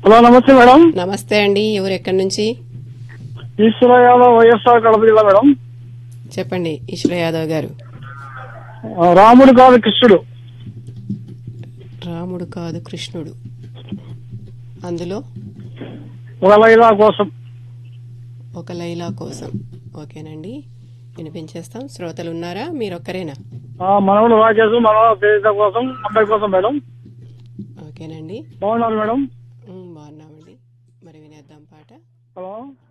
hello నమస్తే madam నమస్తే అండి ఎవరు ఎక్కడి నుంచి ఈశ్వర యాదవ్ వైఎస్ఆర్ కడప జిల్లా మేడం చెప్పండి ఈశ్వర యాదవ్ గారు ఆ, రాముడు కాదు కృష్ణుడు రాముడు కాదు కృష్ణుడు అందులో ఒక లైలా కోసం ఒక లైలా కోసం ఓకేనండి వినిపించేస్తాం శ్రోతలు ఉన్నారా మీరొక్కరేనా ఆ, మనవడు రాకేష్ మనవడు తేజ కోసం అబ్బాయి కోసం మేడం ఓకేనండి బాగున్నారు మేడం ఉమ్, బాగున్నామండి మరి వినేద్దాం పాట హలో